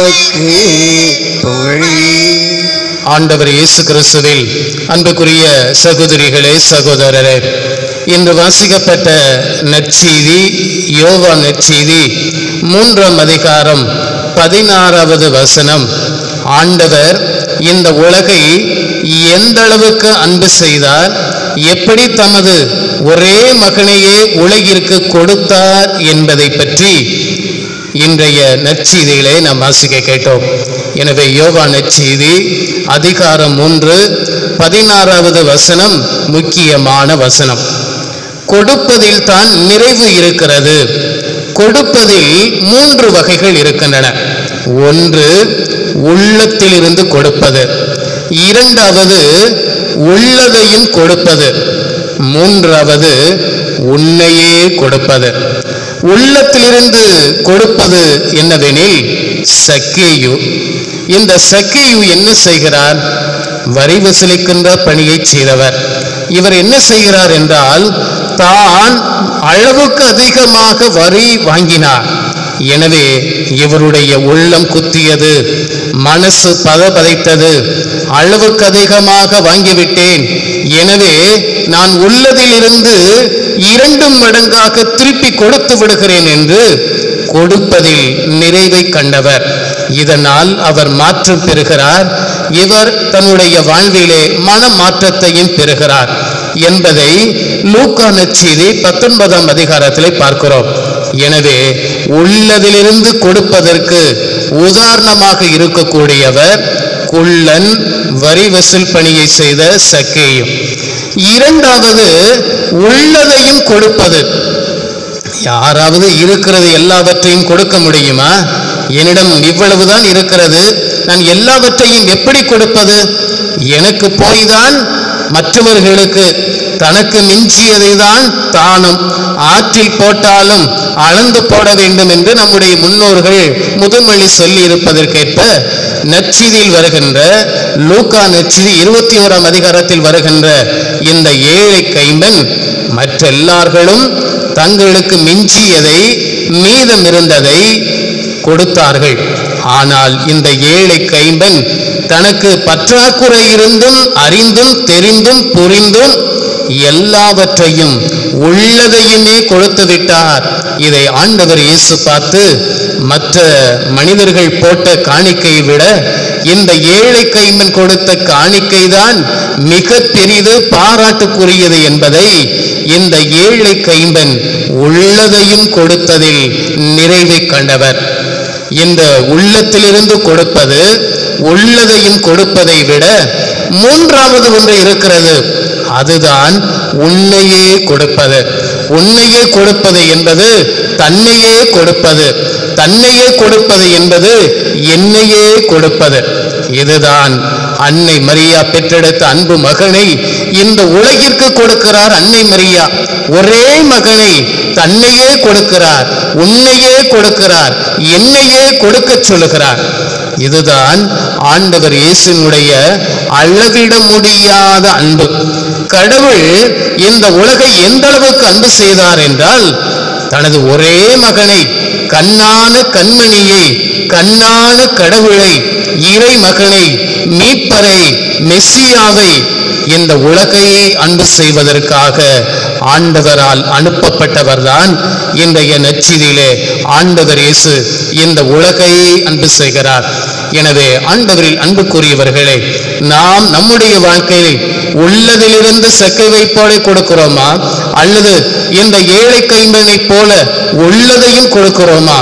உமக்கு புகழ் ஆண்டவர் இயேசு கிறிஸ்துவில் அன்புக்குரிய சகோதரிகளே சகோதரரே இன்று வாசிக்கப்பட்ட நற்செய்தி யோவா நற்செய்தி மூன்றாம் அதிகாரம் பதினாறாவது வசனம் ஆண்டவர் இந்த உலகை எந்த அளவுக்கு அன்பு செய்தார் எப்படி தமது ஒரே மகனையே உலகிற்கு கொடுத்தார் என்பதை பற்றி இன்றைய நற்செய்திகளை நாம் வாசிக்க கேட்டோம் எனவே யோவா நற்செய்தி அதிகாரம் மூன்று பதினாறாவது வசனம் முக்கியமான வசனம் கொடுப்பதில் தான் நிறைவு இருக்கிறது கொடுப்பதில் மூன்று வகைகள் இருக்கின்றன ஒன்று உள்ளத்திலிருந்து கொடுப்பது இரண்டாவது உள்ளதையும் கொடுப்பது மூன்றாவது உன்னையே கொடுப்பது உள்ளத்திலிருந்து கொடுப்பது என்னவெனில் சக்கேயு இந்த சக்கேயு என்ன செய்கிறார் வரி வசூலிக்கின்ற பணியை செய்தவர் இவர் என்ன செய்கிறார் என்றால் தான் அளவுக்கு அதிகமாக வரி வாங்கினார் எனவே இவருடைய உள்ளம் குத்தியது மனசு பதபதைத்தது அளவுக்கு அதிகமாக வாங்கிவிட்டேன் எனவே நான் உள்ளதிலிருந்து இரண்டு மடங்காக திருப்பி கொடுத்து விடுகிறேன் என்று கொடுப்பதில் நிறைவை கண்டவர் இதனால் அவர் மாற்றம் பெறுகிறார் இவர் தன்னுடைய வாழ்விலே மன மாற்றத்தையும் பெறுகிறார் என்பதை லூக்கா நற்செய்தி பத்தொன்பதாம் அதிகாரத்திலே பார்க்கிறோம் எனவே உள்ளதிலிருந்து கொடுப்பதற்கு உதாரணமாக இருக்கக்கூடியவர் குள்ளன் வரி வசூல் பணியை செய்த சக்கேயும் இரண்டாவது உள்ளதையும் கொடுப்பது யாராவது இருக்கிறது எல்லாவற்றையும் கொடுக்க முடியுமா என்னிடம் இவ்வளவுதான் இருக்கிறது நான் எல்லாவற்றையும் எப்படி கொடுப்பது எனக்கு போய்தான் மற்றவர்களுக்கு தனக்கு மிஞ்சியதை தான் தானும் ஆற்றில் போட்டாலும் அளந்து போட வேண்டும் என்று நம்முடைய முன்னோர்கள் முதுமொழி சொல்லி இருப்பதற்கேற்ப நற்செய்தியில் வருகின்ற லூக்கா நற்செய்தி இருபத்தி ஓராம் அதிகாரத்தில் வருகின்ற இந்த ஏழை கைம்பன் மற்றெல்லார்களும் தங்களுக்கு மிஞ்சியதை மீதம் இருந்ததை கொடுத்தார்கள் ஆனால் இந்த ஏழை கைம்பன் தனக்கு பற்றாக்குறை இருந்தும் அறிந்தும் தெரிந்தும் புரிந்தும் எல்லாவற்றையும் உள்ளதையுமே கொடுத்து விட்டார் இதை ஆண்டவர் இயேசு பார்த்து மற்ற மனிதர்கள் போட்ட காணிக்கையை விட இந்த ஏழை கைமன் கொடுத்த காணிக்கை தான் மிக பெரிது பாராட்டுக்குரியது என்பதை இந்த ஏழை கைம்பன் உள்ளதையும் கொடுத்ததில் நிறைவை கண்டவர் இந்த உள்ளத்திலிருந்து கொடுப்பது உள்ளதையும் கொடுப்பதை விட மூன்றாவது ஒன்று இருக்கிறது அதுதான் உன்னையே கொடுப்பது உன்னையே கொடுப்பது என்பது தன்னையே கொடுப்பது தன்னையே கொடுப்பது என்பது என்னையே கொடுப்பது இதுதான் அன்னை மரியா பெற்றெடுத்த அன்பு மகனை இந்த உலகிற்கு கொடுக்கிறார் அன்னை மரியா ஒரே மகனை தன்னையே கொடுக்கிறார் உன்னையே கொடுக்கிறார் என்னையே கொடுக்க சொல்லுகிறார் இதுதான் ஆண்டவர் இயேசுனுடைய அளவிட முடியாத அன்பு கடவுள் இந்த உலகை எந்த அளவுக்கு அன்பு செய்தார் என்றால் தனது ஒரே மகனை கண்ணான கண்மணியை கண்ணான கடவுளை இறை மகனை மீட்பரை மெஸ்ஸியாவை இந்த உலகையை அன்பு செய்வதற்காக ஆண்டவரால் அனுப்பப்பட்டவர்தான் இன்றைய நற்செய்தியிலே ஆண்டவர் இயேசு இந்த உலகையை அன்பு செய்கிறார் எனவே ஆண்டவரில் அன்புக்குரியவர்களே நாம் நம்முடைய வாழ்க்கையில் உள்ளதிலிருந்து சக்கை வைப்போலை கொடுக்கிறோமா அல்லது இந்த ஏழை கைம்பனைப் போல உள்ளதையும் கொடுக்கிறோமா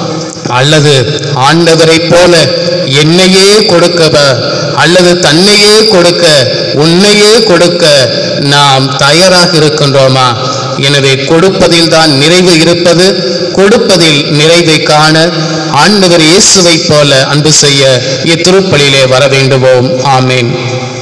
அல்லது ஆண்டவரைப் போல என்னையே கொடுக்க அல்லது தன்னையே கொடுக்க உன்னையே கொடுக்க நாம் தயாராக இருக்கின்றோமா எனவே கொடுப்பதில் தான் நிறைவு இருப்பது கொடுப்பதில் நிறைவை காண ஆண்டவர் இயேசுவைப் போல அன்பு செய்ய இத்திருப்பலிலே வர வேண்டுவோம் ஆமேன்